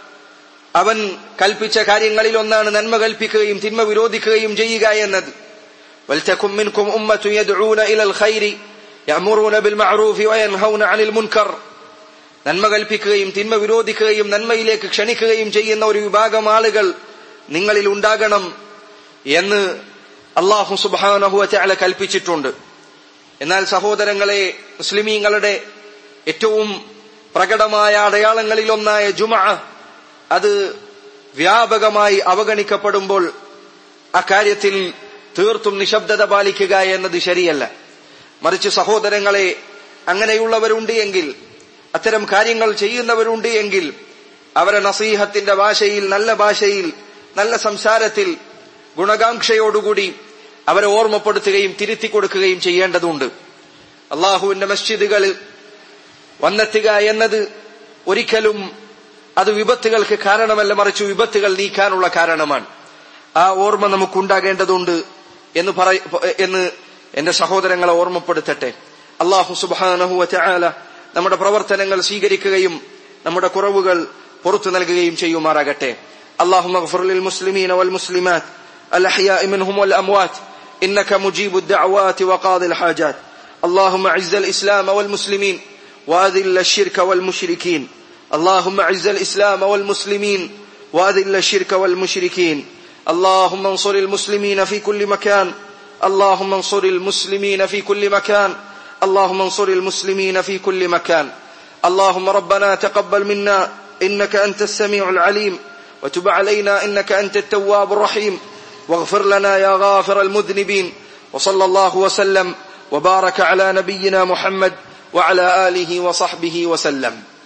അവൻ കൽപ്പിച്ച കാര്യങ്ങളിൽ ഒന്നാണ് നന്മ കൽപ്പിക്കുകയും തിന്മ വിരോധിക്കുകയും ചെയ്യുക എന്നത് ولتكن منكم أمة يدعون إلى الخير يأمرون بالمعروف وينهون عن المنكر നന്മ കൽപ്പിക്കുകയും തിന്മ വിരോധിക്കുകയും നന്മയിലേക്ക് ക്ഷണിക്കുകയും ചെയ്യുന്ന ഒരു വിഭാഗം ആളുകൾ നിങ്ങളിൽ ഉണ്ടാകണം എന്ന് അള്ളാഹു സുബാനഹുവ ചാല കൽപ്പിച്ചിട്ടുണ്ട് എന്നാൽ സഹോദരങ്ങളെ മുസ്ലിമീങ്ങളുടെ ഏറ്റവും പ്രകടമായ അടയാളങ്ങളിലൊന്നായ ജുമ അത് വ്യാപകമായി അവഗണിക്കപ്പെടുമ്പോൾ അക്കാര്യത്തിൽ തീർത്തും നിശബ്ദത പാലിക്കുക എന്നത് ശരിയല്ല മറിച്ച് സഹോദരങ്ങളെ അങ്ങനെയുള്ളവരുണ്ട് എങ്കിൽ അത്തരം കാര്യങ്ങൾ ചെയ്യുന്നവരുണ്ട് എങ്കിൽ അവരെ നസീഹത്തിന്റെ ഭാഷയിൽ നല്ല ഭാഷയിൽ നല്ല സംസാരത്തിൽ ഗുണകാംക്ഷയോടുകൂടി അവരെ ഓർമ്മപ്പെടുത്തുകയും തിരുത്തി കൊടുക്കുകയും ചെയ്യേണ്ടതുണ്ട് അള്ളാഹുവിന്റെ മസ്ജിദുകളിൽ വന്നെത്തുക എന്നത് ഒരിക്കലും അത് വിപത്തുകൾക്ക് കാരണമല്ല മറിച്ച് വിപത്തുകൾ നീക്കാനുള്ള കാരണമാണ് ആ ഓർമ്മ നമുക്കുണ്ടാകേണ്ടതുണ്ട് എന്ന് പറ എന്ന് എന്റെ സഹോദരങ്ങളെ ഓർമ്മപ്പെടുത്തട്ടെ അള്ളാഹു സുബാനഹു ചാല നമ്മുടെ പ്രവർത്തനങ്ങൾ സ്വീകരിക്കുകയും നമ്മുടെ കുറവുകൾ പുറത്തു നൽകുകയും ചെയ്യുമാറാകട്ടെ اللهم اغفر للمسلمين والمسلمات الأحياء منهم والأموات إنك مجيب الدعوات وقاضي الحاجات اللهم اعز الإسلام والمسلمين وأذل الشرك والمشركين اللهم اعز الإسلام والمسلمين وأذل الشرك والمشركين اللهم انصر المسلمين في كل مكان اللهم انصر المسلمين في كل مكان اللهم انصر المسلمين في كل مكان اللهم ربنا تقبل منا انك انت السميع العليم وتب علينا انك انت التواب الرحيم واغفر لنا يا غافر المذنبين وصلى الله وسلم وبارك على نبينا محمد وعلى اله وصحبه وسلم